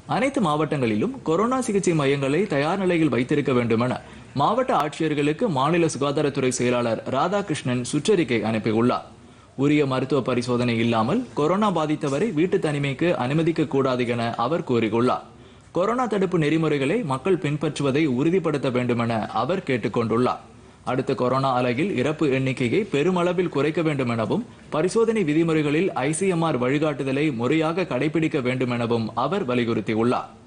அனைத்து மாவட்டங்களிலும் கொரோனா சிகிச்சை மையங்களை தயார் நிலையில் வைத்திருக்க வேண்டும் என மாவட்ட ஆட்சியர்களுக்கு மாநில சுகாதாரத்துறை செயலாளர் ராதாகிருஷ்ணன் சுற்றறிக்கை அனுப்பியுள்ளார் உரிய மருத்துவ பரிசோதனை இல்லாமல் கொரோனா பாதித்தவரை வீட்டு தனிமைக்கு அனுமதிக்க கூடாது என அவர் கூறியுள்ளார் கொரோனா தடுப்பு நெறிமுறைகளை மக்கள் பின்பற்றுவதை உறுதிப்படுத்த வேண்டும் என அவர் கேட்டுக்கொண்டுள்ளார் அடுத்த கொரோனா அலையில் இறப்பு எண்ணிக்கையை பெருமளவில் குறைக்க வேண்டும் எனவும் பரிசோதனை விதிமுறைகளில் ஐசிஎம்ஆர் வழிகாட்டுதலை முறையாக கடைபிடிக்க வேண்டும் எனவும் அவர் வலியுறுத்தியுள்ளார்